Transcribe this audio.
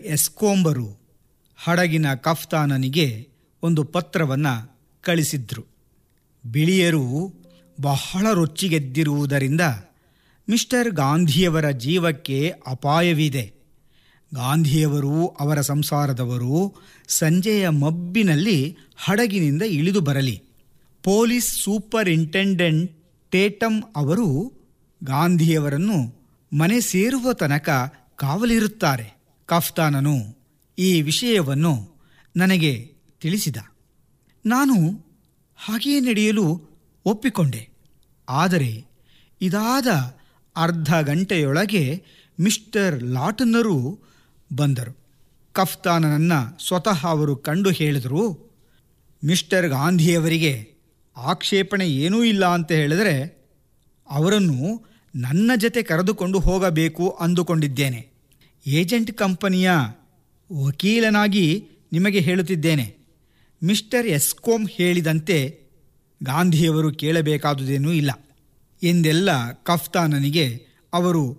ಎಸ್ಕೋಂಬರು ಹಡಗಿನ ಕಫ್ತಾನನಿಗೆ ಒಂದು ಪತ್ರವನ್ನು ಕಳಿಸಿದ್ರು ಬಿಳಿಯರು ಬಹಳ ರೊಚ್ಚಿಗೆದ್ದಿರುವುದರಿಂದ ಮಿಸ್ಟರ್ ಗಾಂಧಿಯವರ ಜೀವಕ್ಕೆ ಅಪಾಯವಿದೆ ಗಾಂಧಿಯವರು ಅವರ ಸಂಸಾರದವರು ಸಂಜೆಯ ಮಬ್ಬಿನಲ್ಲಿ ಹಡಗಿನಿಂದ ಇಳಿದು ಬರಲಿ ಪೊಲೀಸ್ ಸೂಪರಿಂಟೆಂಡೆಂಟ್ ಟೇಟಮ್ ಅವರು ಗಾಂಧಿಯವರನ್ನು ಮನೆ ಸೇರುವ ತನಕ ಕಾವಲಿರುತ್ತಾರೆ ಕಫ್ತಾನನು ಈ ವಿಷಯವನ್ನು ನನಗೆ ತಿಳಿಸಿದ ನಾನು ಹಾಗೆಯೇ ನಡೆಯಲು ಒಪ್ಪಿಕೊಂಡೆ ಆದರೆ ಇದಾದ ಅರ್ಧ ಗಂಟೆಯೊಳಗೆ ಮಿಸ್ಟರ್ ಲಾಟನರು ಬಂದರು ಕಫ್ತಾನನನ್ನು ಸ್ವತಃ ಅವರು ಕಂಡು ಹೇಳಿದರು ಮಿಸ್ಟರ್ ಗಾಂಧಿಯವರಿಗೆ ಆಕ್ಷೇಪಣೆ ಏನೂ ಇಲ್ಲ ಅಂತ ಹೇಳಿದರೆ ಅವರನ್ನು ನನ್ನ ಜೊತೆ ಕರೆದುಕೊಂಡು ಹೋಗಬೇಕು ಅಂದುಕೊಂಡಿದ್ದೇನೆ ಏಜೆಂಟ್ ಕಂಪನಿಯ ವಕೀಲನಾಗಿ ನಿಮಗೆ ಹೇಳುತ್ತಿದ್ದೇನೆ ಮಿಸ್ಟರ್ ಎಸ್ಕೋಮ್ ಹೇಳಿದಂತೆ ಗಾಂಧಿಯವರು ಕೇಳಬೇಕಾದುದೇನೂ ಇಲ್ಲ ಎಂದೆಲ್ಲ ಕಫ್ತಾನನಿಗೆ ಅವರು